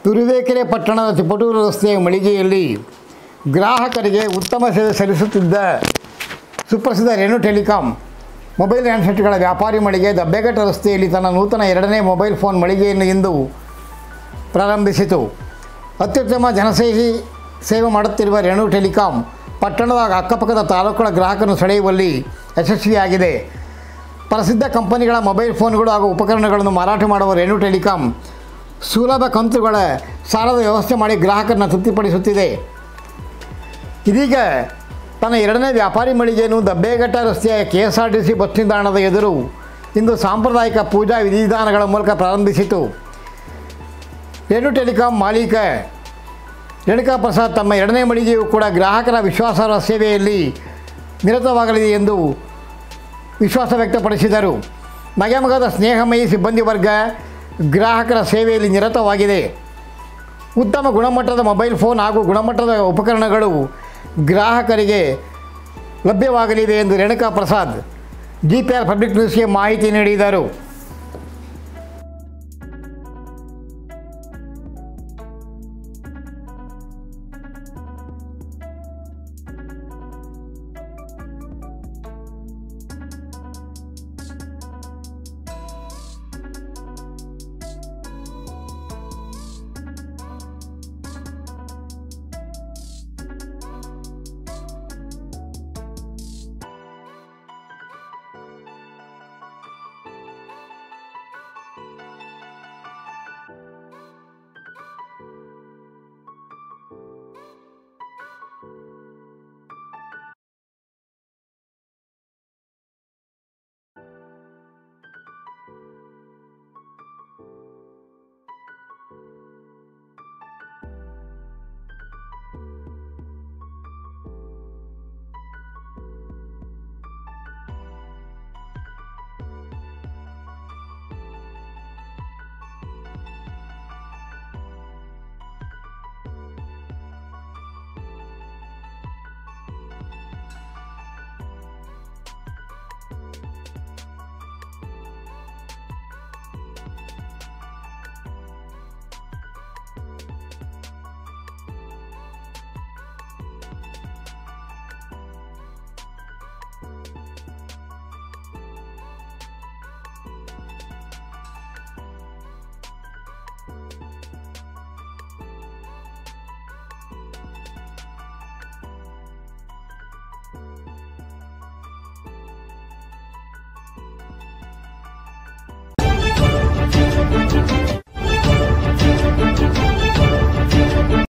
ತುರುವೇಕೆರೆ ಪಟ್ಟಣದ ತಿಪಟೂರು ರಸ್ತೆಯ ಮಳಿಗೆಯಲ್ಲಿ ಗ್ರಾಹಕರಿಗೆ ಉತ್ತಮ ಸೇವೆ ಸಲ್ಲಿಸುತ್ತಿದ್ದ ಸುಪ್ರಸಿದ್ಧ ರೇಣು ಟೆಲಿಕಾಂ ಮೊಬೈಲ್ ಹ್ಯಾಂಡ್ಸೆಟ್ಗಳ ವ್ಯಾಪಾರಿ ಮಳಿಗೆ ದಬ್ಬೆಘಟ್ಟ ರಸ್ತೆಯಲ್ಲಿ ತನ್ನ ನೂತನ ಎರಡನೇ ಮೊಬೈಲ್ ಫೋನ್ ಮಳಿಗೆಯನ್ನು ಇಂದು ಪ್ರಾರಂಭಿಸಿತು ಅತ್ಯುತ್ತಮ ಜನಸೇವಿ ಸೇವೆ ಮಾಡುತ್ತಿರುವ ರೇಣು ಟೆಲಿಕಾಂ ಪಟ್ಟಣದ ಅಕ್ಕಪಕ್ಕದ ತಾಲೂಕುಗಳ ಗ್ರಾಹಕರನ್ನು ಸೆಳೆಯುವಲ್ಲಿ ಯಶಸ್ವಿಯಾಗಿದೆ ಪ್ರಸಿದ್ಧ ಕಂಪನಿಗಳ ಮೊಬೈಲ್ ಫೋನ್ಗಳು ಹಾಗೂ ಉಪಕರಣಗಳನ್ನು ಮಾರಾಟ ಮಾಡುವ ರೇಣು ಟೆಲಿಕಾಂ ಸುಲಭ ಕಂತುಗಳ ಸಾಲದ ವ್ಯವಸ್ಥೆ ಮಾಡಿ ಗ್ರಾಹಕರನ್ನು ತೃಪ್ತಿಪಡಿಸುತ್ತಿದೆ ಇದೀಗ ತನ್ನ ಎರಡನೇ ವ್ಯಾಪಾರಿ ಮಳಿಗೆಯನ್ನು ದಬ್ಬೆಘಟ್ಟ ರಸ್ತೆಯ K S R T C bus ನಿಲ್ದಾಣದ ಎದುರು ಇಂದು ಸಾಂಪ್ರದಾಯಿಕ ಪೂಜಾ ವಿಧಿವಿಧಾನಗಳ ಮೂಲಕ ಪ್ರಾರಂಭಿಸಿತು ರೇಣು ಟೆಲಿಕಾಂ ಮಾಲೀಕ ರೇಣುಕಾ ಪ್ರಸಾದ್ ತಮ್ಮ ಎರಡನೇ ಮಳಿಗೆಯೂ ಕೂಡ ಗ್ರಾಹಕರ ವಿಶ್ವಾಸಾರ್ಹ ಸೇವೆಯಲ್ಲಿ ನಿರತವಾಗಲಿದೆ ಎಂದು ವಿಶ್ವಾಸ ವ್ಯಕ್ತಪಡಿಸಿದರು ಮಗೆಮಗದ ಸ್ನೇಹಮಯಿ ಸಿಬ್ಬಂದಿ ವರ್ಗ ಗ್ರಾಹಕರ ಸೇವೆಯಲ್ಲಿ ನಿರತವಾಗಿದೆ ಉತ್ತಮ ಗುಣಮಟ್ಟದ ಮೊಬೈಲ್ ಫೋನ್ ಹಾಗೂ ಗುಣಮಟ್ಟದ ಉಪಕರಣಗಳು ಗ್ರಾಹಕರಿಗೆ ಲಭ್ಯವಾಗಲಿವೆ ಎಂದು Renuka Prasad G P R public ನ್ಯೂಸ್ಗೆ ಮಾಹಿತಿ ನೀಡಿದರು